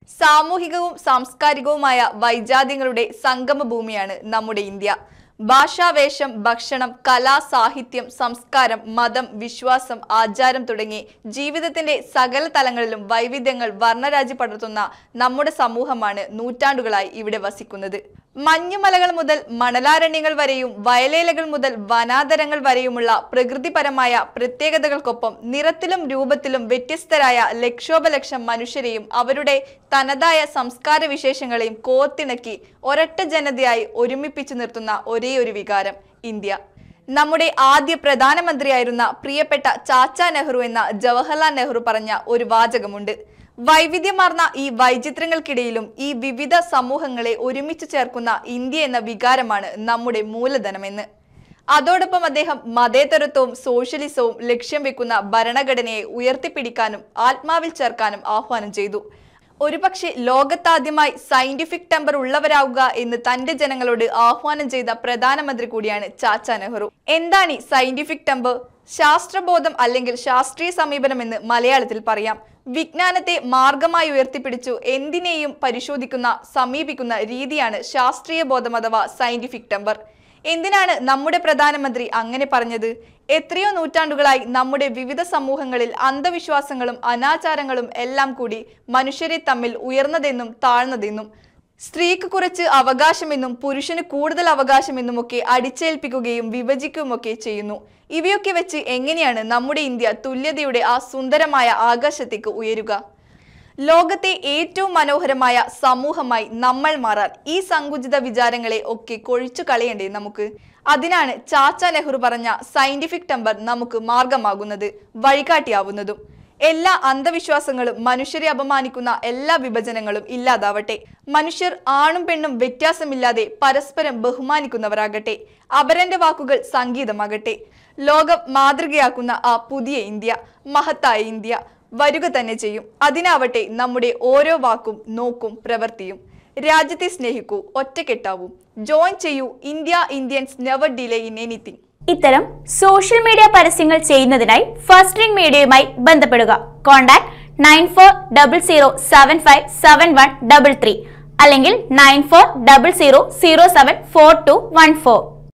സാമൂഹികവും സാംസ്കാരികവുമായ വൈജാത്യങ്ങളുടെ സംഗമ ഭൂമിയാണ് നമ്മുടെ ഇന്ത്യ ഭാഷാവേഷം ഭക്ഷണം കല സാഹിത്യം സംസ്കാരം മതം വിശ്വാസം ആചാരം തുടങ്ങി ജീവിതത്തിന്റെ സകല തലങ്ങളിലും വൈവിധ്യങ്ങൾ വർണ്ണരാജി പടർത്തുന്ന നമ്മുടെ സമൂഹമാണ് നൂറ്റാണ്ടുകളായി ഇവിടെ വസിക്കുന്നത് മഞ്ഞുമലകൾ മുതൽ മണലാരണ്യങ്ങൾ വരെയും വയലേലകൾ മുതൽ വനാന്തരങ്ങൾ വരെയുമുള്ള പ്രകൃതിപരമായ പ്രത്യേകതകൾക്കൊപ്പം നിറത്തിലും രൂപത്തിലും വ്യത്യസ്തരായ ലക്ഷോപലക്ഷം മനുഷ്യരെയും അവരുടെ തനതായ സംസ്കാര വിശേഷങ്ങളെയും കോർത്തിണക്കി ഒരൊറ്റ ജനതയായി ഒരുമിപ്പിച്ചു നിർത്തുന്ന ഒരേയൊരു വികാരം ഇന്ത്യ നമ്മുടെ ആദ്യ പ്രധാനമന്ത്രിയായിരുന്ന പ്രിയപ്പെട്ട ചാച്ച നെഹ്റു എന്ന ജവഹർലാൽ നെഹ്റു പറഞ്ഞ ഒരു വാചകമുണ്ട് വൈവിധ്യമാർന്ന ഈ വൈചിത്രങ്ങൾക്കിടയിലും ഈ വിവിധ സമൂഹങ്ങളെ ഒരുമിച്ച് ചേർക്കുന്ന ഇന്ത്യ എന്ന വികാരമാണ് നമ്മുടെ മൂലധനമെന്ന് അതോടൊപ്പം അദ്ദേഹം മതേതരത്വവും സോഷ്യലിസവും ലക്ഷ്യം വെക്കുന്ന ഭരണഘടനയെ ഉയർത്തിപ്പിടിക്കാനും ആത്മാവിൽ ചേർക്കാനും ആഹ്വാനം ചെയ്തു ഒരുപക്ഷെ ലോകത്താദ്യമായി സയന്റിഫിക് ടെമ്പർ ഉള്ളവരാവുക എന്ന് തന്റെ ജനങ്ങളോട് ആഹ്വാനം ചെയ്ത പ്രധാനമന്ത്രി കൂടിയാണ് ചാച്ച നെഹ്റു എന്താണ് ഈ സയന്റിഫിക് ടെമ്പർ ശാസ്ത്രബോധം അല്ലെങ്കിൽ ശാസ്ത്രീയ സമീപനം എന്ന് മലയാളത്തിൽ പറയാം വിജ്ഞാനത്തെ മാർഗമായി ഉയർത്തിപ്പിടിച്ചു എന്തിനേയും പരിശോധിക്കുന്ന സമീപിക്കുന്ന രീതിയാണ് ശാസ്ത്രീയ ബോധം അഥവാ സയന്റിഫിക് ടെമ്പർ എന്തിനാണ് നമ്മുടെ പ്രധാനമന്ത്രി അങ്ങനെ പറഞ്ഞത് എത്രയോ നൂറ്റാണ്ടുകളായി നമ്മുടെ വിവിധ സമൂഹങ്ങളിൽ അന്ധവിശ്വാസങ്ങളും അനാചാരങ്ങളും എല്ലാം കൂടി മനുഷ്യരെ തമ്മിൽ ഉയർന്നതെന്നും താഴ്ന്നതെന്നും സ്ത്രീക്ക് കുറച്ച് അവകാശമെന്നും പുരുഷന് കൂടുതൽ അവകാശമെന്നുമൊക്കെ അടിച്ചേൽപ്പിക്കുകയും വിഭജിക്കുകയുമൊക്കെ ചെയ്യുന്നു ഇവയൊക്കെ വെച്ച് എങ്ങനെയാണ് നമ്മുടെ ഇന്ത്യ തുല്യതയുടെ ആ സുന്ദരമായ ആകാശത്തേക്ക് ഉയരുക ലോകത്തെ ഏറ്റവും മനോഹരമായ സമൂഹമായി നമ്മൾ മാറാൻ ഈ സങ്കുചിത വിചാരങ്ങളെ ഒക്കെ കൊഴിച്ചു കളയണ്ടേ നമുക്ക് അതിനാണ് ചാച്ച നെഹ്റു പറഞ്ഞ സയന്റിഫിക് ടെമ്പർ നമുക്ക് മാർഗമാകുന്നത് വഴികാട്ടിയാവുന്നതും എല്ലാ അന്ധവിശ്വാസങ്ങളും മനുഷ്യരെ അപമാനിക്കുന്ന എല്ലാ വിഭജനങ്ങളും ഇല്ലാതാവട്ടെ മനുഷ്യർ ആണും പെണ്ണും വ്യത്യാസമില്ലാതെ പരസ്പരം ബഹുമാനിക്കുന്നവരാകട്ടെ അപരന്റെ വാക്കുകൾ സംഗീതമാകട്ടെ ലോകം മാതൃകയാക്കുന്ന ആ പുതിയ ഇന്ത്യ മഹത്തായ ഇന്ത്യ വരുക തന്നെ ചെയ്യും അതിനാവട്ടെ നമ്മുടെ ഓരോ വാക്കും നോക്കും പ്രവൃത്തിയും രാജ്യത്തെ സ്നേഹിക്കൂ ഒറ്റക്കെട്ടാവൂ ജോയിൻ ചെയ്യൂ India Indians never delay in anything ഇത്തരം സോഷ്യൽ മീഡിയ പരസ്യങ്ങൾ ചെയ്യുന്നതിനായി ഫസ്റ്റ് റിംഗ് മീഡിയയുമായി ബന്ധപ്പെടുക contact nine four double zero seven five seven one double three അല്ലെങ്കിൽ nine four double zero zero seven four two one four